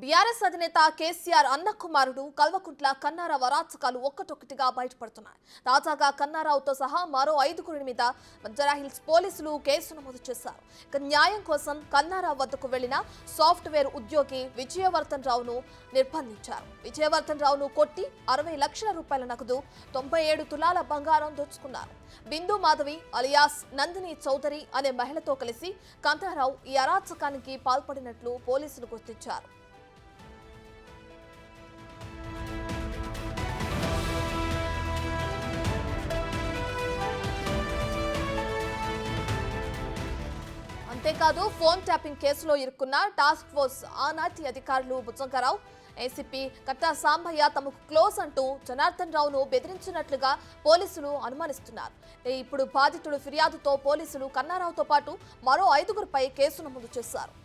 BRS అధినేత కేసీఆర్ అన్న కుమారుడు కల్వకుంట్ల కన్నారావు అరాచకాలు ఒక్కటొక్కటిగా బయటపడుతున్నాయి తాజాగా కన్నారావుతో సహా మరో ఐదుగురి మీద బంజారాహిల్స్ పోలీసులు కేసు నమోదు చేశారు ఇక న్యాయం కోసం కన్నారావు వద్దకు వెళ్లిన సాఫ్ట్వేర్ ఉద్యోగి విజయవర్ధన్ రావును నిర్బంధించారు విజయవర్ధన్ రావును కొట్టి అరవై లక్షల రూపాయల నగదు తొంభై ఏడు తులాల బంగారం దోచుకున్నారు బిందు మాధవి అలియాస్ నందిని చౌదరి అనే మహిళతో కలిసి కాంతారావు ఈ అరాచకానికి పాల్పడినట్లు పోలీసులు గుర్తించారు అంతేకాదు ఫోన్ ట్యాపింగ్ కేసులో ఇరుక్కున్న టాస్క్ ఫోర్స్ ఆనాటి అధికారులు బుజ్జంకరావు ఏసీపీ కట్టా సాంబయ్య తమకు క్లోజ్ అంటూ జనార్దన్ రావును బెదిరించినట్లుగా పోలీసులు అనుమానిస్తున్నారు ఇప్పుడు బాధితుడు ఫిర్యాదుతో పోలీసులు కన్నారావుతో పాటు మరో ఐదుగురిపై కేసు నమోదు చేశారు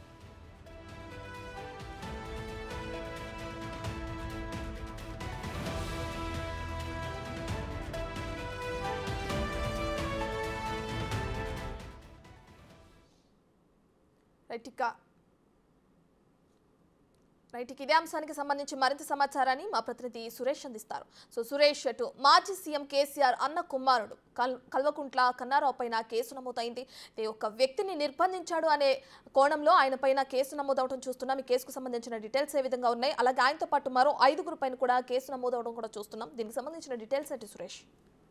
రైట్ ఇక రైట్ ఇక ఇదే అంశానికి సంబంధించి మరింత సమాచారాన్ని మా ప్రతినిధి సురేష్ అందిస్తారు సో సురేష్ అటు మాజీ సీఎం కేసీఆర్ అన్న కుమారుడు కల్ కల్వకుంట్ల కన్నారావు పైన కేసు నమోదైంది అంటే ఒక వ్యక్తిని నిర్బంధించాడు అనే కోణంలో ఆయన పైన కేసు నమోదవడం చూస్తున్నాం ఈ కేసుకు సంబంధించిన డీటెయిల్స్ ఏ విధంగా ఉన్నాయి అలాగే ఆయనతో పాటు మరో ఐదుగురు పైన కూడా కేసు నమోదవడం కూడా చూస్తున్నాం దీనికి సంబంధించిన డీటెయిల్స్ ఏంటి సురేష్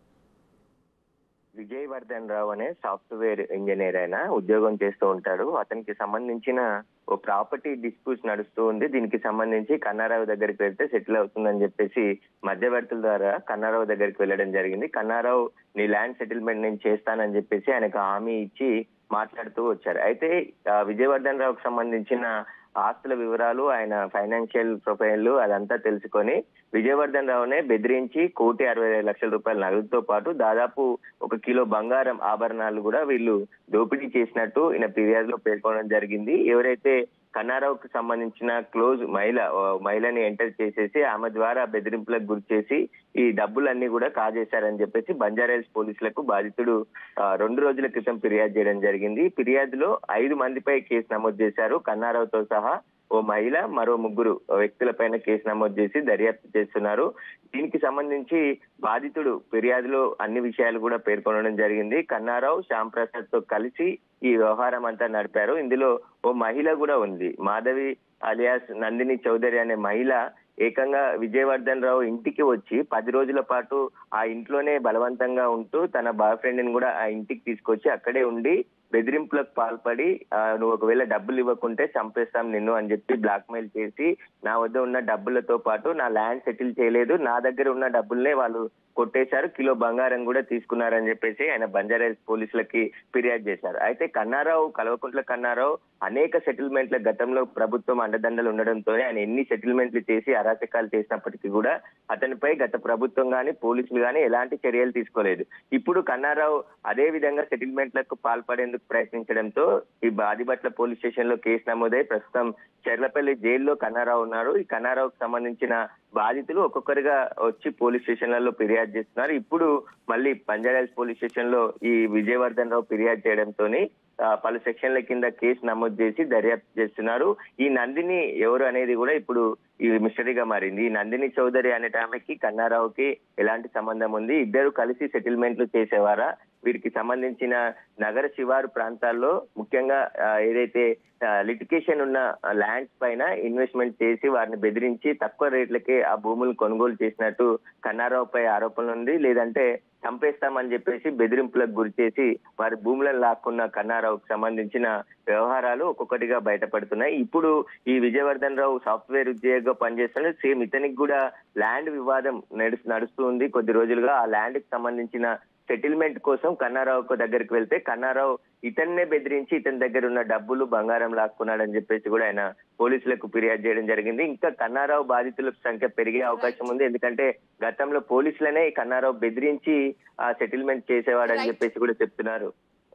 విజయవర్ధన్ రావు అనే సాఫ్ట్వేర్ ఇంజనీర్ అయిన ఉద్యోగం చేస్తూ ఉంటాడు అతనికి సంబంధించిన ఓ ప్రాపర్టీ డిస్ప్యూట్స్ నడుస్తూ ఉంది దీనికి సంబంధించి కన్నారావు దగ్గరికి వెళ్తే సెటిల్ అవుతుందని చెప్పేసి మధ్యవర్తుల ద్వారా కన్నారావు దగ్గరికి వెళ్ళడం జరిగింది కన్నారావు నీ ల్యాండ్ సెటిల్మెంట్ నేను చేస్తానని చెప్పేసి ఆయనకు హామీ ఇచ్చి మాట్లాడుతూ వచ్చారు అయితే ఆ, విజయవర్ధన్ రావుకు సంబంధించిన ఆస్తుల వివరాలు ఆయన ఫైనాన్షియల్ ప్రొఫైల్ అదంతా తెలుసుకొని విజయవర్ధన్ రావునే బెదిరించి కోటి అరవై ఐదు లక్షల రూపాయల నగదుతో పాటు దాదాపు ఒక కిలో బంగారం ఆభరణాలు కూడా వీళ్ళు దోపిడీ చేసినట్టు ఈయన ఫిర్యాదులో పేర్కొనడం జరిగింది ఎవరైతే కన్నారావుకి సంబంధించిన క్లోజ్ మహిళ ఓ మహిళని ఎంటర్ చేసేసి ఆమె ద్వారా బెదిరింపులకు గురి చేసి ఈ డబ్బులన్నీ కూడా కాజేశారని చెప్పేసి బంజారాహిల్స్ పోలీసులకు బాధితుడు ఆ, రెండు రోజుల క్రితం ఫిర్యాదు చేయడం జరిగింది ఫిర్యాదులో ఐదు మందిపై కేసు నమోదు చేశారు కన్నారావుతో సహా ఓ మహిళ మరో ముగ్గురు వ్యక్తులపైన కేసు నమోదు చేసి దర్యాప్తు చేస్తున్నారు దీనికి సంబంధించి బాధితుడు ఫిర్యాదులో అన్ని విషయాలు కూడా పేర్కొనడం జరిగింది కన్నారావు శ్యామ్ ప్రసాద్ తో కలిసి ఈ వ్యవహారం అంతా నడిపారు ఇందులో ఓ మహిళ కూడా ఉంది మాధవి అలియాస్ నందిని చౌదరి అనే మహిళ ఏకంగా విజయవర్ధన్ రావు ఇంటికి వచ్చి పది రోజుల పాటు ఆ ఇంట్లోనే బలవంతంగా ఉంటూ తన బాయ్ ఫ్రెండ్ ని కూడా ఆ ఇంటికి తీసుకొచ్చి అక్కడే ఉండి బెదిరింపులకు పాల్పడి ఆ, నువ్వు ఒకవేళ డబ్బులు ఇవ్వకుంటే చంపేస్తాం నిన్ను అని చెప్పి బ్లాక్ మెయిల్ చేసి నా వద్ద ఉన్న డబ్బులతో పాటు నా ల్యాండ్ సెటిల్ చేయలేదు నా దగ్గర ఉన్న డబ్బుల్నే వాళ్ళు కొట్టేశారు కిలో బంగారం కూడా తీసుకున్నారని చెప్పేసి ఆయన బంజారాహిల్స్ పోలీసులకి ఫిర్యాదు చేశారు అయితే కన్నారావు కల్వకుంట్ల కన్నారావు అనేక సెటిల్మెంట్ల గతంలో ప్రభుత్వం అండదండలు ఉండడంతో ఆయన ఎన్ని సెటిల్మెంట్లు చేసి అరాచకాలు చేసినప్పటికీ కూడా అతనిపై గత ప్రభుత్వం గాని పోలీసులు గాని ఎలాంటి చర్యలు తీసుకోలేదు ఇప్పుడు కన్నారావు అదే విధంగా సెటిల్మెంట్లకు పాల్పడేందుకు ప్రయత్నించడంతో ఈ బాదిబట్ల పోలీస్ స్టేషన్ లో కేసు నమోదై ప్రస్తుతం చెర్లపల్లి జైల్లో కన్నారావు ఉన్నారు ఈ కన్నారావుకు సంబంధించిన బాధితులు ఒక్కొక్కరిగా వచ్చి పోలీస్ స్టేషన్లలో ఫిర్యాదు చేస్తున్నారు ఇప్పుడు మళ్ళీ బంజారాహిల్స్ పోలీస్ స్టేషన్ లో ఈ విజయవర్ధన్ రావు ఫిర్యాదు చేయడంతోని ఆ, పలు సెక్షన్ల కింద కేసు నమోదు చేసి దర్యాప్తు చేస్తున్నారు ఈ నందిని ఎవరు అనేది కూడా ఇప్పుడు ఈ మిస్టరీగా మారింది ఈ నందిని చౌదరి అనే ఆమెకి కన్నారావుకి ఎలాంటి సంబంధం ఉంది ఇద్దరు కలిసి సెటిల్మెంట్లు చేసేవారా వీరికి సంబంధించిన నగర శివారు ప్రాంతాల్లో ముఖ్యంగా ఆ, ఏదైతే లిటికేషన్ ఉన్న ల్యాండ్స్ పైన ఇన్వెస్ట్మెంట్ చేసి వారిని బెదిరించి తక్కువ రేట్లకే ఆ భూములు కొనుగోలు చేసినట్టు కన్నారావుపై ఆరోపణలు ఉంది లేదంటే చంపేస్తామని చెప్పేసి బెదిరింపులకు గురి చేసి వారి భూములను లాక్కున్న కన్నారావుకు సంబంధించిన వ్యవహారాలు ఒక్కొక్కటిగా బయటపడుతున్నాయి ఇప్పుడు ఈ విజయవర్ధన్ రావు సాఫ్ట్వేర్ ఉద్యోగంగా పనిచేస్తున్న సేమ్ ఇతనికి కూడా ల్యాండ్ వివాదం నడుస్తూ నడుస్తూ ఉంది కొద్ది రోజులుగా ఆ ల్యాండ్ కి సంబంధించిన సెటిల్మెంట్ కోసం కన్నారావు దగ్గరికి వెళ్తే కన్నారావు ఇతన్నే బెదిరించి ఇతని దగ్గర ఉన్న డబ్బులు బంగారం లాక్కున్నాడని చెప్పేసి కూడా ఆయన పోలీసులకు ఫిర్యాదు చేయడం జరిగింది ఇంకా కన్నారావు బాధితుల సంఖ్య పెరిగే అవకాశం ఉంది ఎందుకంటే గతంలో పోలీసులనే ఈ కన్నారావు బెదిరించి ఆ సెటిల్మెంట్ చేసేవాడని Right. చెప్పేసి కూడా చెప్తున్నారు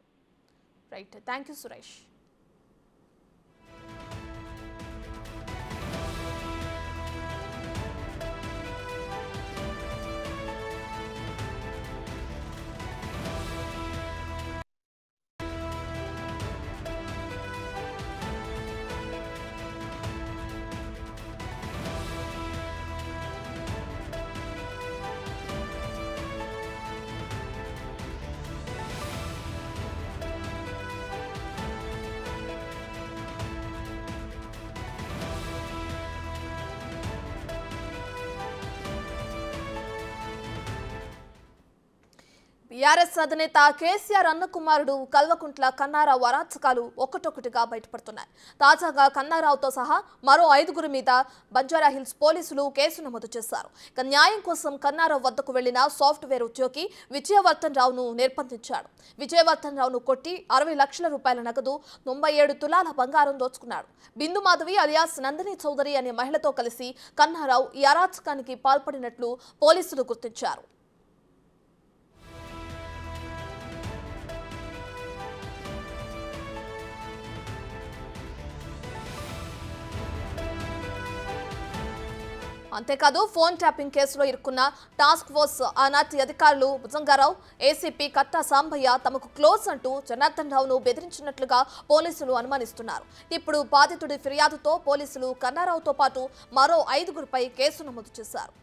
right thank you Suresh TRS అధినేత కేసీఆర్ అన్న కుమారుడు కల్వకుంట్ల కన్నారావు అరాచకాలు ఒక్కటొక్కటిగా బయటపడుతున్నాయి తాజాగా కన్నారావుతో సహా మరో ఐదుగురి మీద బంజారా హిల్స్ పోలీసులు కేసు నమోదు చేశారు ఇక న్యాయం కోసం కన్నారావు వద్దకు వెళ్లిన సాఫ్ట్వేర్ ఉద్యోగి విజయవర్ధన్ రావును నిర్బంధించాడు విజయవర్ధన్ రావును కొట్టి అరవై లక్షల రూపాయల నగదు తొంభై ఏడు తులాల బంగారం దోచుకున్నాడు బిందు మాధవి అలియాస్ నందిని చౌదరి అనే మహిళతో కలిసి కన్నారావు ఈ అరాచకానికి పాల్పడినట్లు పోలీసులు గుర్తించారు అంతేకాదు ఫోన్ ట్యాపింగ్ కేసులో ఇరుక్కున్న టాస్క్ ఫోర్స్ ఆనాటి అధికారులు భుజంగారావు ఏసీపీ కట్టా సాంబయ్య తమకు క్లోజ్ అంటూ జనార్దన్ రావును బెదిరించినట్లుగా పోలీసులు అనుమానిస్తున్నారు ఇప్పుడు బాధితుడి ఫిర్యాదుతో పోలీసులు కన్నారావుతో పాటు మరో ఐదుగురిపై కేసు నమోదు చేశారు